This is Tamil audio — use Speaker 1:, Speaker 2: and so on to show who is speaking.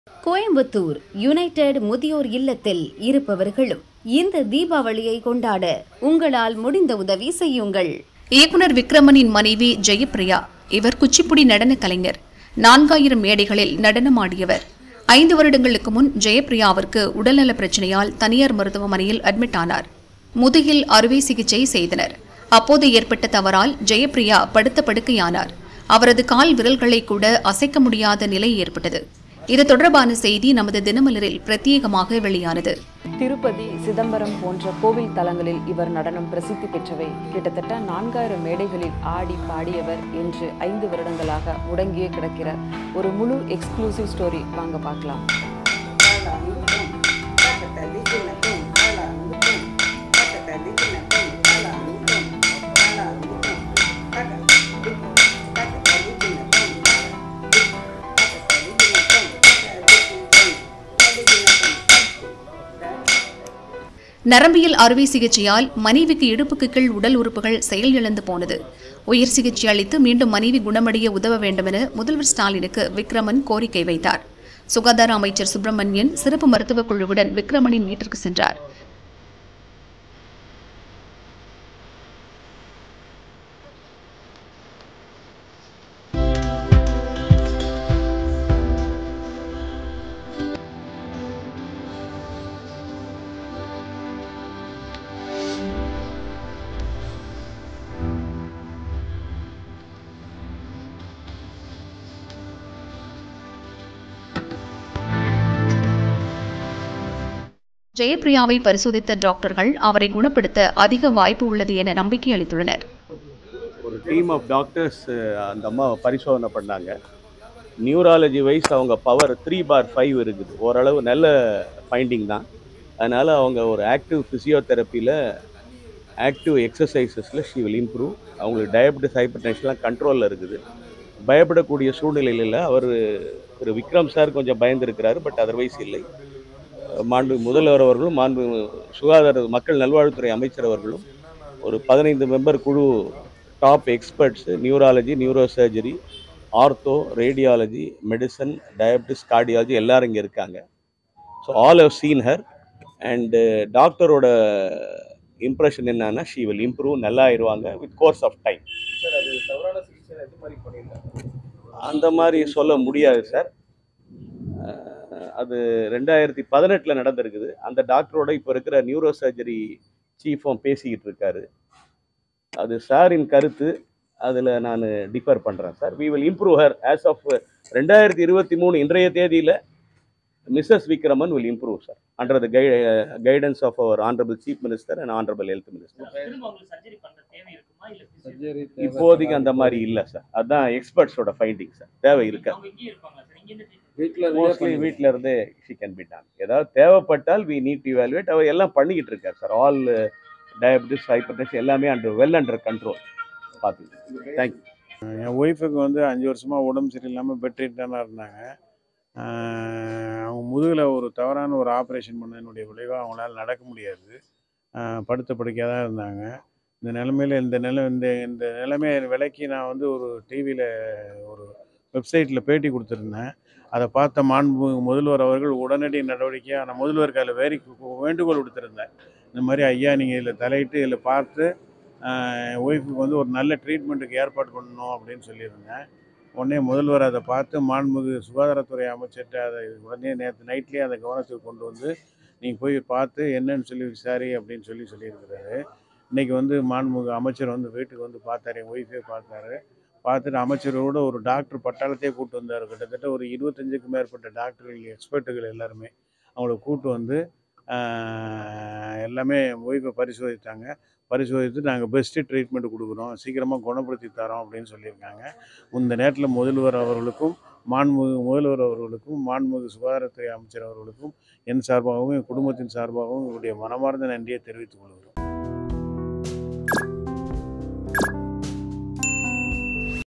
Speaker 1: கோயம்புத்தூர் யுனைடெட் முதியோர் இல்லத்தில் இருப்பவர்களும் இந்த தீபாவளியை கொண்டாட உங்களால் முடிந்த உதவி செய்யுங்கள்
Speaker 2: இயக்குனர் விக்ரமனின் மனைவி ஜெயப்பிரியா இவர் குச்சிப்புடி நடன கலைஞர் நான்காயிரம் மேடைகளில் நடனமாடியவர் ஐந்து வருடங்களுக்கு முன் ஜெயப்பிரியாவிற்கு உடல்நல பிரச்சனையால் தனியார் மருத்துவமனையில் அட்மிட் ஆனார் முதுகில் அறுவை சிகிச்சை செய்தனர் அப்போது ஏற்பட்ட தவறால் ஜெயப்பிரியா படுத்த படுக்கையானார் அவரது கால் விரல்களை கூட அசைக்க முடியாத நிலை ஏற்பட்டது இது தொடர்பான செய்தி நமது தினமலரில் பிரத்யேகமாக வெளியானது
Speaker 3: திருப்பதி சிதம்பரம் போன்ற கோவில் தலங்களில் இவர் நடனம் பிரசித்தி பெற்றவை கிட்டத்தட்ட நான்காயிரம் மேடைகளில் ஆடி பாடியவர் என்று ஐந்து வருடங்களாக முடங்கியே கிடக்கிறார் ஒரு முழு எக்ஸ்க்ளூசிவ் ஸ்டோரி வாங்க பார்க்கலாம்
Speaker 2: நரம்பியல் அறுவை சிகிச்சையால் மனைவிக்கு இடுப்புக்கு கீழ் உடல் உறுப்புகள் செயலிழந்து போனது உயர் சிகிச்சை அளித்து மீண்டும் மனைவி குணமடைய உதவ வேண்டுமென முதல்வர் ஸ்டாலினுக்கு விக்ரமன் கோரிக்கை வைத்தார் சுகாதார அமைச்சர் சுப்பிரமணியன் சிறப்பு மருத்துவக் குழுவுடன் விக்ரமனின் வீட்டிற்கு சென்றார் ஜெயப்பிரியாவை பரிசோதித்த டாக்டர்கள் அவரை குணப்படுத்த அதிக வாய்ப்பு உள்ளது என நம்பிக்கை அளித்துள்ளனர்
Speaker 4: ஒரு டீம் ஆஃப் டாக்டர்ஸ் அந்த அம்மாவை பரிசோதனை பண்ணாங்க நியூராலஜி வைஸ் அவங்க பவர் த்ரீ பார் ஃபைவ் இருக்குது ஓரளவு நல்ல ஃபைண்டிங் தான் அதனால் அவங்க ஒரு ஆக்டிவ் ஃபிசியோதெரப்பியில் ஆக்டிவ் எக்ஸசைசஸில் ஷி வில் இம்ப்ரூவ் அவங்களுக்கு டயபெட்டிஸ் ஹைப்பர் டென்ஷன்லாம் கண்ட்ரோலில் இருக்குது பயப்படக்கூடிய சூழ்நிலையில் இல்லை அவர் திரு விக்ரம் சார் கொஞ்சம் பயந்துருக்கிறாரு பட் அதர்வைஸ் இல்லை மாண்பு முதல்வர் அவர்களும் மாண்பு சுகாதார மக்கள் நல்வாழ்வுத்துறை அமைச்சர் அவர்களும் ஒரு பதினைந்து மெம்பர் குழு top experts neurology neuro surgery ortho radiology medicine diabetes cardiology எல்லாரும் இங்கே இருக்காங்க so all have seen her and டாக்டரோட இம்ப்ரெஷன் என்னன்னா ஷீ வில் இம்ப்ரூவ் நல்லா ஆயிடுவாங்க வித் கோர்ஸ் ஆஃப் டைம் அந்த மாதிரி சொல்ல முடியாது சார் அது ரெண்டாயிரத்தி பதினெட்டில் நடந்திருக்குது அந்த டாக்டரோட இப்போ இருக்கிற நியூரோ சர்ஜரி சீஃபும் பேசிக்கிட்டு இருக்காரு அது சாரின் கருத்து அதில் நான் டிஃபர் பண்ணுறேன் sir we will improve her as of ரெண்டாயிரத்தி இருபத்தி மூணு இன்றைய தேதியில் Mrs Vikraman will improve sir under the கை guidance of our honourable chief minister and honourable health minister இப்போதைக்கு அந்த மாதிரி இல்லை சார் அதான் எக்ஸ்பர்ட்ஸோட ஃபைண்டிங் சார் தேவை இருக்கா மோஸ்ட்லி வீட்டில் இருந்தே ஷி கேன் பி டான் ஏதாவது தேவைப்பட்டால் வி நீட் இவாலுவேட் அவர் எல்லாம் பண்ணிக்கிட்டு இருக்கார் sir all diabetes hypertension எல்லாமே அண்டர் வெல் அண்டர் கண்ட்ரோல் பார்த்துங்க தேங்க்யூ
Speaker 5: என் ஒய்ஃபுக்கு வந்து அஞ்சு வருஷமாக உடம்பு சரியில்லாமல் பெட்ரீட்டாக இருந்தாங்க ஆஹ் அவங்க முதுகில் ஒரு தவறான ஒரு ஆப்ரேஷன் பண்ணதனுடைய விளைவாக அவங்களால நடக்க முடியாது ஆஹ் படுத்த படுக்கையாக தான் இருந்தாங்க இந்த நிலமையில இந்த நிலை இந்த இந்த நிலைமையை விலைக்கு நான் வந்து ஒரு டிவியில் ஒரு வெப்சைட்டில் பேட்டி கொடுத்துருந்தேன் அதை பார்த்த மாண்பு முதல்வர் அவர்கள் உடனடி நடவடிக்கையாக நான் முதல்வருக்கு அதில் வேரி வேண்டுகோள் கொடுத்துருந்தேன் இந்த மாதிரி ஐயா நீங்கள் இதில் தலையிட்டு இதில் பார்த்து என் ஒய்ஃபுக்கு வந்து ஒரு நல்ல ட்ரீட்மெண்ட்டுக்கு ஏற்பாடு பண்ணணும் அப்படின்னு சொல்லியிருந்தேன் உடனே முதல்வர் அதை பார்த்து மாண்புமிகு சுகாதாரத்துறை அமைச்சர்கிட்ட அதை உடனே நேற்று நைட்லேயே அதை கவனத்துக்கு கொண்டு வந்து நீங்கள் போய் பார்த்து என்னன்னு சொல்லி விசாரி அப்படின்னு சொல்லி சொல்லியிருக்கிறாரு இன்றைக்கி வந்து மாண்புமிகு அமைச்சர் வந்து வீட்டுக்கு வந்து பார்த்தாரு என் ஒய்ஃபே பார்த்தாரு பார்த்துட்டு அமைச்சரோட ஒரு டாக்டர் பட்டாளத்தையே கூட்டு வந்தார் கிட்டத்தட்ட ஒரு இருபத்தஞ்சுக்கும் மேற்பட்ட டாக்டர்கள் எக்ஸ்பர்ட்டுகள் எல்லாருமே அவங்கள கூட்டு வந்து ஆஹ், எல்லாமே ஒய்ஃபை பரிசோதித்தாங்க பரிசோதித்து நாங்கள் பெஸ்ட்டு ட்ரீட்மெண்ட் கொடுக்குறோம் சீக்கிரமாக குணப்படுத்தி தரோம் அப்படின்னு சொல்லியிருக்காங்க இந்த நேரத்தில் முதல்வர் அவர்களுக்கும் மாண்புமிகு முதல்வர் அவர்களுக்கும் மாண்புமிகு சுகாதாரத்துறை அமைச்சர் அவர்களுக்கும் என் சார்பாகவும் என் குடும்பத்தின் சார்பாகவும் என்னுடைய மனமார்ந்த நன்றியை தெரிவித்துக் கொள்கிறோம்